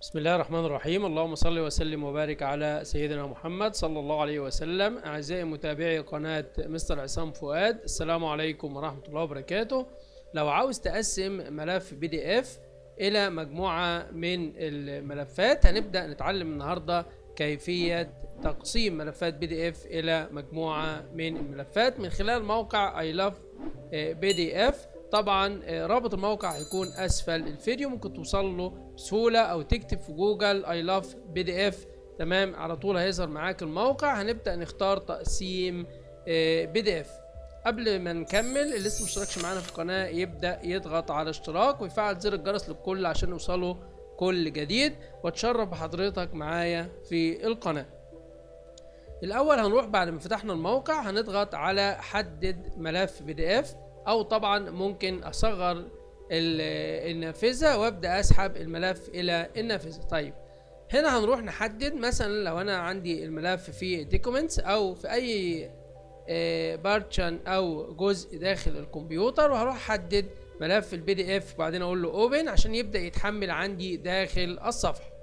بسم الله الرحمن الرحيم اللهم صل وسلم وبارك على سيدنا محمد صلى الله عليه وسلم أعزائي متابعي قناة مستر عصام فؤاد السلام عليكم ورحمة الله وبركاته لو عاوز تقسم ملف بي دي اف إلى مجموعة من الملفات هنبدأ نتعلم النهاردة كيفية تقسيم ملفات بي دي اف إلى مجموعة من الملفات من خلال موقع I love بي دي اف طبعا رابط الموقع هيكون اسفل الفيديو ممكن توصل له بسهوله او تكتب في جوجل اي لاف بي دي اف تمام على طول هيظهر معاك الموقع هنبدا نختار تقسيم بي دي اف قبل ما نكمل اللي لسه مشتركش معانا في القناه يبدا يضغط على اشتراك ويفعل زر الجرس للكل عشان يوصله كل جديد واتشرف بحضرتك معايا في القناه الاول هنروح بعد ما فتحنا الموقع هنضغط على حدد ملف بي دي اف او طبعا ممكن اصغر النافذه وابدا اسحب الملف الى النافذه طيب هنا هنروح نحدد مثلا لو انا عندي الملف في دوكيومنتس او في اي بارتشن او جزء داخل الكمبيوتر وهروح احدد ملف البي دي اف وبعدين اقول له اوبن عشان يبدا يتحمل عندي داخل الصفحه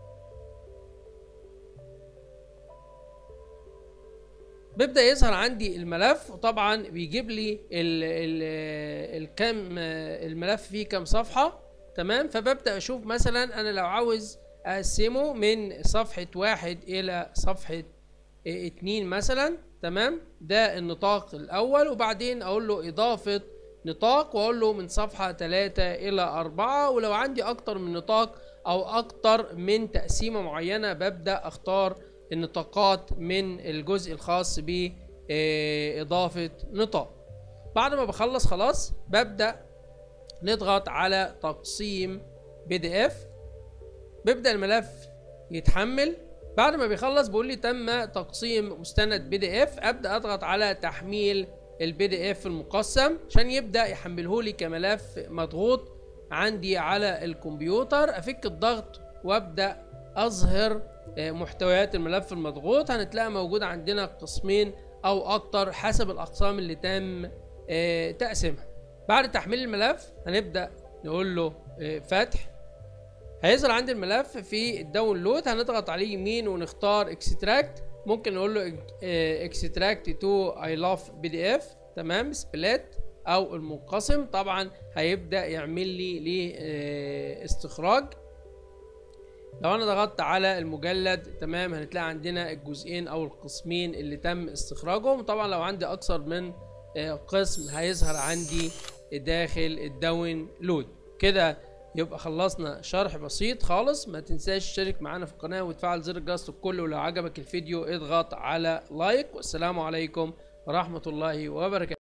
بيبدا يظهر عندي الملف وطبعا بيجيب لي ال ال الكم الملف فيه كام صفحه تمام فببدا اشوف مثلا انا لو عاوز اقسمه من صفحه واحد الى صفحه اتنين مثلا تمام ده النطاق الاول وبعدين اقول له اضافه نطاق واقول له من صفحه تلاتة الى اربعة ولو عندي اكتر من نطاق او اكتر من تقسيمه معينه ببدا اختار النطاقات من الجزء الخاص بإضافة نطاق بعد ما بخلص خلاص ببدأ نضغط على تقسيم بي دي اف بيبدأ الملف يتحمل بعد ما بيخلص بيقول لي تم تقسيم مستند بي دي اف ابدا اضغط على تحميل البي دي اف المقسم عشان يبدا يحمله لي كملف مضغوط عندي على الكمبيوتر افك الضغط وابدا اظهر محتويات الملف المضغوط هنتلاقي موجود عندنا قسمين او اكتر حسب الاقسام اللي تم تقسيمها بعد تحميل الملف هنبدا نقول له فتح هيظهر عندي الملف في الداونلود هنضغط عليه يمين ونختار اكستراكت ممكن نقول له اكستراكت تو اي لاف بي دي اف تمام سبلات او المنقسم طبعا هيبدا يعمل لي ليه استخراج لو انا ضغطت على المجلد تمام هنتلاقي عندنا الجزئين او القسمين اللي تم استخراجهم طبعا لو عندي اكثر من قسم هيظهر عندي داخل الداون لود كده يبقى خلصنا شرح بسيط خالص ما تنساش تشترك معانا في القناه وتفعل زر الجرس للكل ولو عجبك الفيديو اضغط على لايك والسلام عليكم ورحمه الله وبركاته